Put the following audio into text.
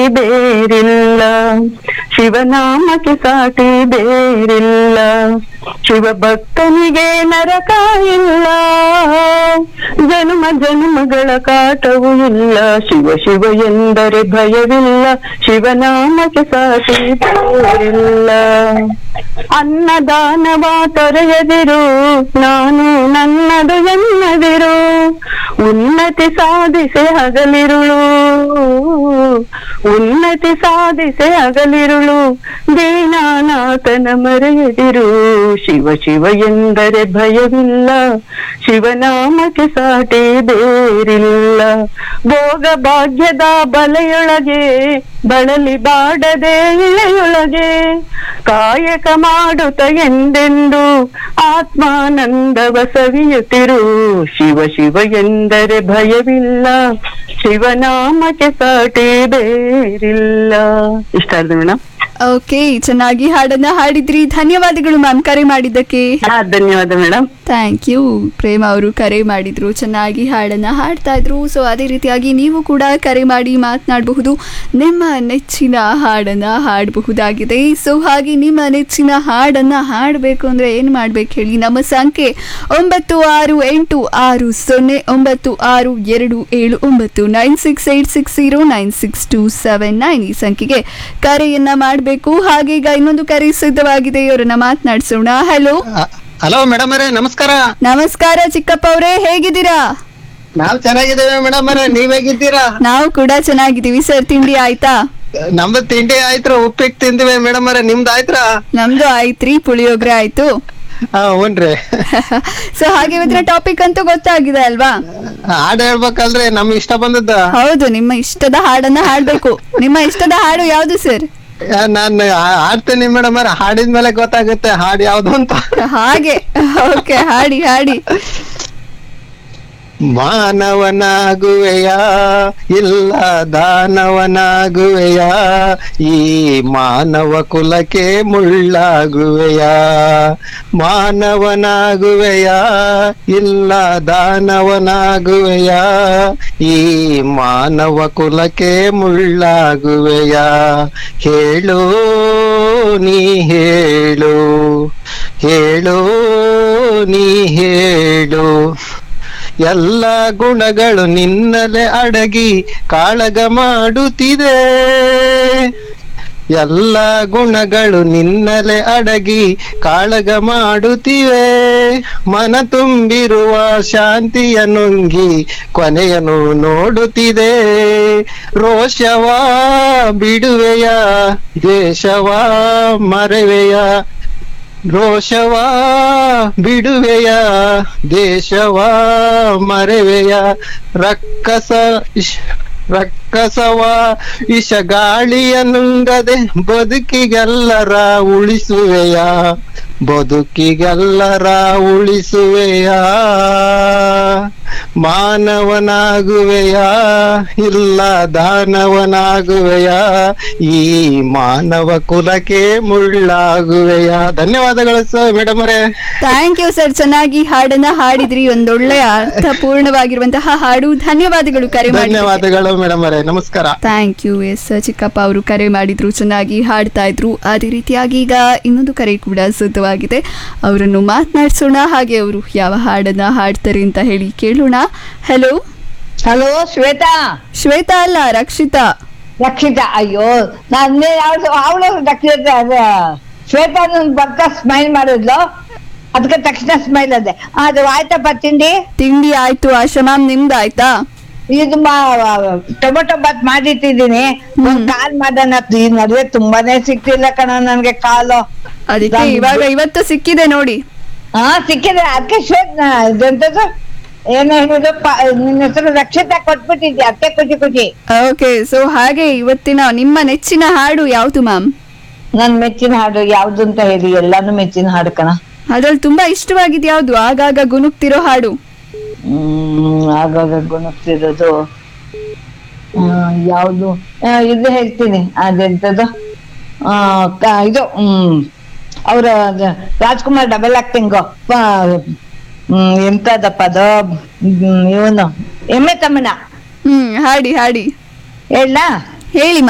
ಬೇರಿಲ್ಲ ಶಿವನಾಮಕ್ಕೆ ಸಾಟಿ ಬೇರಿಲ್ಲ ಶಿವ ಭಕ್ತನಿಗೆ ನರಕ ಇಲ್ಲ ಜನ್ಮ ಜನ್ಮಗಳ ಕಾಟವೂ ಇಲ್ಲ ಶಿವ ಶಿವ ಎಂದರೆ ಭಯವಿಲ್ಲ ಶಿವನಾಮಕ್ಕೆ ಸಾಟಿ ಬೇರಿಲ್ಲ ಅನ್ನದಾನವ ತೊರೆಯದಿರು ನಾನು ನನ್ನದು ಎನ್ನದಿರು ಉನ್ನತಿ ಸಾಧಿಸೆ ಹಗಲಿರುಳು ಉನ್ನತಿ ಸಾಧಿಸೆ ಹಗಲಿರುಳು ದೀನಾನಾಥನ ಮರೆಯದಿರು ಶಿವ ಶಿವ ಎಂದರೆ ಭಯವಿಲ್ಲ ಶಿವನಾಮಕ್ಕೆ ಸಾಟಿ ಬೇರಿಲ್ಲ ಭೋಗ ಭಾಗ್ಯದ ಬಲೆಯೊಳಗೆ ಬಳಲಿ ಬಾಡದೆ ಇಳೆಯೊಳಗೆ ಕಾಯಕ ಮಾಡುತ್ತ ಎಂದೆಂದು ಆತ್ಮಾನಂದವ ಸವಿಯುತ್ತಿರು ಶಿವ ಶಿವ ಎಂದರೆ ಭಯವಿಲ್ಲ ಶಿವನಾಮಕ್ಕೆ ಸಾಟಿ ಬೇರಿಲ್ಲ ಇಷ್ಟ ಆಯ್ತು ಮೇಡಮ್ ಓಕೆ ಚೆನ್ನಾಗಿ ಹಾಡನ್ನ ಹಾಡಿದ್ರಿ ಧನ್ಯವಾದಗಳು ಮ್ಯಾಮ್ ಕರೆ ಮಾಡಿದ್ದಕ್ಕೆ ಹಾ ಧನ್ಯವಾದ ಮೇಡಮ್ ಥ್ಯಾಂಕ್ ಯು ಪ್ರೇಮ ಅವರು ಕರೆ ಮಾಡಿದ್ರು ಚೆನ್ನಾಗಿ ಹಾಡನ್ನ ಹಾಡ್ತಾ ಇದ್ರು ಸೊ ಅದೇ ರೀತಿಯಾಗಿ ನೀವು ಕೂಡ ಕರೆ ಮಾಡಿ ಮಾತನಾಡಬಹುದು ನಿಮ್ಮ ನೆಚ್ಚಿನ ಹಾಡನ್ನ ಹಾಡಬಹುದಾಗಿದೆ ಸೊ ಹಾಗೆ ನಿಮ್ಮ ನೆಚ್ಚಿನ ಹಾಡನ್ನ ಹಾಡಬೇಕು ಅಂದ್ರೆ ಏನು ಮಾಡ್ಬೇಕು ಹೇಳಿ ನಮ್ಮ ಸಂಖ್ಯೆ ಒಂಬತ್ತು ಆರು ಎಂಟು ಆರು ಸೊನ್ನೆ ಒಂಬತ್ತು ಆರು ಎರಡು ಏಳು ಒಂಬತ್ತು nine six eight six zero nine six two seven nine ಈ ಸಂಖ್ಯೆಗೆ ಕರೆಯನ್ನ ಮಾಡಬೇಕು ಹಾಗೆ ಈಗ ಇನ್ನೊಂದು ಕರೆ ಸಿದ್ಧವಾಗಿದೆ ಇವರನ್ನ ಮಾತನಾಡಿಸೋಣ ಹಲೋ ಹಲೋ ಮೇಡಮ್ ಅವರೇ ನಮಸ್ಕಾರ ನಮಸ್ಕಾರ ಚಿಕ್ಕಪ್ಪ ಅವರೇ ಹೇಗಿದ್ದೀರಾ ನಾವ್ ಚೆನ್ನಾಗಿದ್ದೇವೆ ಮೇಡಮ್ ಅವರೇ ನೀವ್ ಹೇಗಿದ್ದೀರಾ ನಾವು ಕೂಡ ಚೆನ್ನಾಗಿದ್ದೀವಿ ಸರ್ ತಿಂಡಿ ಆಯ್ತಾ ನಮ್ದು ತಿಂಡಿ ಆಯ್ತ್ರ ಉಪ್ಪಿಟ್ಟು ತಿಂದಿವೆ ಮೇಡಮ್ ಅವರೇ ನಿಮ್ದು ಆಯ್ತ್ರಾ ನಮ್ದು ಆಯ್ತ್ರಿ ಪುಳಿಯೋಗರೆ ಆಯ್ತು ಹಾ ಹ್ಞೂನ್ರಿ ಸೊ ಹಾಗೆ ಇವತ್ತಿನ ಟಾಪಿಕ್ ಅಂತೂ ಗೊತ್ತಾಗಿದೆ ಅಲ್ವಾ ಹಾಡ್ ಹೇಳ್ಬೇಕಲ್ರಿ ನಮ್ ಇಷ್ಟ ಬಂದದ್ದ ಹೌದು ನಿಮ್ಮ ಇಷ್ಟದ ಹಾಡನ್ನ ಹಾಡ್ಬೇಕು ನಿಮ್ಮ ಇಷ್ಟದ ಹಾಡು ಯಾವ್ದು ಸರ್ ಆ, ನಾನ್ ಆ- ಹಾಡ್ತೇನೆ ಮೇಡಮ್ ಅವರೇ ಹಾಡಿದ್ಮೇಲೆ ಗೊತ್ತಾಗುತ್ತೆ ಹಾಡ್ ಯಾವ್ದು ಅಂತ ಹಾಗೆ ಓಕೆ ಹಾಡಿ ಹಾಡಿ ಮಾನವನಾಗುವೆಯ ಇಲ್ಲ ದಾನವನಾಗುವೆಯ ಈ ಮಾನವ ಕುಲಕ್ಕೆ ಮುಳ್ಳಾಗುವೆಯ ಮಾನವನಾಗುವೆಯ ಇಲ್ಲ ದಾನವನಾಗುವೆಯ ಈ ಮಾನವ ಕುಲಕ್ಕೆ ಮುಳ್ಳಾಗುವೆಯ ಹೇಳು ನೀ ಹೇಳು ಹೇಳು ನೀ ಹೇಳು ಎಲ್ಲ ಗುಣಗಳು ನಿನ್ನಲೆ ಅಡಗಿ ಕಾಳಗ ಮಾಡುತ್ತಿದೆ ಎಲ್ಲ ಗುಣಗಳು ನಿನ್ನಲೆ ಅಡಗಿ ಕಾಳಗ ಮಾಡುತ್ತಿವೆ ಮನ ತುಂಬಿರುವ ಶಾಂತಿಯ ನುಂಗಿ ಕೊನೆಯನ್ನು ನೋಡುತ್ತಿದೆ ರೋಷವ ಬಿಡುವೆಯ ದೇಶವ ಮರೆವೆಯ ರೋಷವ ಬಿಡುವೆಯ ದೇಶವ ಮರೆವೆಯ ರಕ್ಕಸ ಇಶ್- ರಕ್ಕಸವ ಇಶ ಗಾಳಿಯ ನುಂಗದೆ ಬದುಕಿಗೆಲ್ಲರ ಉಳಿಸುವೆಯ ಬದುಕಿಗೆಲ್ಲರ ಉಳಿಸುವೆಯ ಮಾನವನಾಗುವೆಯ ಇಲ್ಲ ದಾನವನಾಗುವೆಯ ಈ ಮಾನವ ಕುಲಕ್ಕೆ ಮುಳ್ಳಾಗುವೆಯ ಧನ್ಯವಾದಗಳು ಸರ್ ಮೇಡಮ್ ಅವರೇ ಥ್ಯಾಂಕ್ ಯು ಸರ್ ಚೆನ್ನಾಗಿ ಹಾಡನ್ನ ಹಾಡಿದ್ರಿ ಒಂದೊಳ್ಳೆಯ ಅರ್ಥಪೂರ್ಣವಾಗಿರುವಂತಹ ಹಾಡು ಧನ್ಯವಾದಗಳು ಕರೆ ಮಾಡಿ ಧನ್ಯವಾದಗಳು ಮೇಡಮ್ ಅವರೇ ನಮಸ್ಕಾರ ಥ್ಯಾಂಕ್ ಯು ಎಸ್ ಚಿಕ್ಕಪ್ಪ ಅವರು ಕರೆ ಮಾಡಿದ್ರು ಚೆನ್ನಾಗಿ ಹಾಡ್ತಾ ಇದ್ರು ಅದೇ ರೀತಿಯಾಗಿ ಈಗ ಇನ್ನೊಂದು ಕರೆ ಕೂಡ ಸಿದ್ಧವಾಗಿದೆ ಅವರನ್ನು ಮಾತನಾಡಿಸೋಣ ಹಾಗೆ ಅವರು ಯಾವ ಹಾಡನ್ನ ಹಾಡ್ತಾರೆ ಅಂತ ಹೇಳಿ ಕೇಳೋಣ ಹಲೋ ಹಲೋ ಶ್ವೇತಾ ಶ್ವೇತಾ ಅಲ್ಲ ರಕ್ಷಿತಾ ರಕ್ಷಿತಾ ಅಯ್ಯೋ ನಾನೇ ಯಾವ್ದು ಅವಳು ರಕ್ಷಿತಾ ಅದೇ ಶ್ವೇತಾ ನನ್ ಬರ್ತಾ ಸ್ಮೈಲ್ ಮಾಡಿದ್ಲು ಅದಕ್ಕೆ ತಕ್ಷಣ ಸ್ಮೈಲ್ ಅದೇ ಅದು ಆಯ್ತಪ್ಪ ತಿಂಡಿ ತಿಂಡಿ ಆಯ್ತು ಆಶಾ ಮ್ಯಾಮ್ ನಿಮ್ದು ಆಯ್ತಾ ಇದು ಟೊಮೊಟೊ ಬಾತ್ ಮಾಡಿಟ್ಟಿದ್ದೀನಿ ಒಂದ್ ಕಾಲ್ ಮಾಡೋಣ ಈ ನಡುವೆ ತುಂಬಾನೇ ಸಿಕ್ತಿಲ್ಲ ಕಣ ನನ್ಗೆ ಕಾಲು ಅದಕ್ಕೆ ಇವಾಗ ಇವತ್ತು ಸಿಕ್ಕಿದೆ ನೋಡಿ ಹಾ ಸಿಕ್ಕಿದೆ ಅದಕ್ಕೆ ಶ್ವೇತ್ ಇದೆಂತದ್ದು ಏನ್ ಹೇಳಿದ್ರು ಪ- ನಿನ್ನ ಹೆಸರು ರಕ್ಷಿತಾ ಕೊಟ್ಬಿಟ್ಟಿದ್ದೆ ಅದಕ್ಕೆ ಖುಷಿ ಖುಷಿ ಓಕೆ ಸೊ ಹಾಗೆ ಇವತ್ತಿನ ನಿಮ್ಮ ನೆಚ್ಚಿನ ಹಾಡು ಯಾವುದು ಮ್ಯಾಮ್ ನನ್ ಮೆಚ್ಚಿನ ಹಾಡು ಯಾವ್ದು ಅಂತ ಹೇಳಿ ಎಲ್ಲಾನು ಮೆಚ್ಚಿನ ಹಾಡು ಕಣ ಅದ್ರಲ್ಲಿ ತುಂಬಾ ಇಷ್ಟವಾಗಿದ್ ಯಾವ್ದು ಆಗಾಗ ಗುನುಗ್ತಿರೋ ಹಾಡು ಹ್ಮ್ ಆಗಾಗ ಗುಣಗ್ತಿರೋದು ಆ, ಯಾವ್ದು ಆ, ಇದು ಹೇಳ್ತೀನಿ ಅದೆಂತದ್ದು ಆ, ಕ- ಇದು ಹ್ಮ್ ಅವ್ರ ಅದ- ರಾಜ್ಕುಮಾರ್ ಡಬಲ್ ಆಕ್ಟಿಂಗ್ ಹ್ಮ್ ಎಂತದಪ್ಪ ಅದು ಇವನು ಎಮ್ಮೆ ತಮ್ಮನ ಹ್ಮ್ ಹಾಡಿ ಹಾಡಿ ಹೇಳ ಹೇಳಿ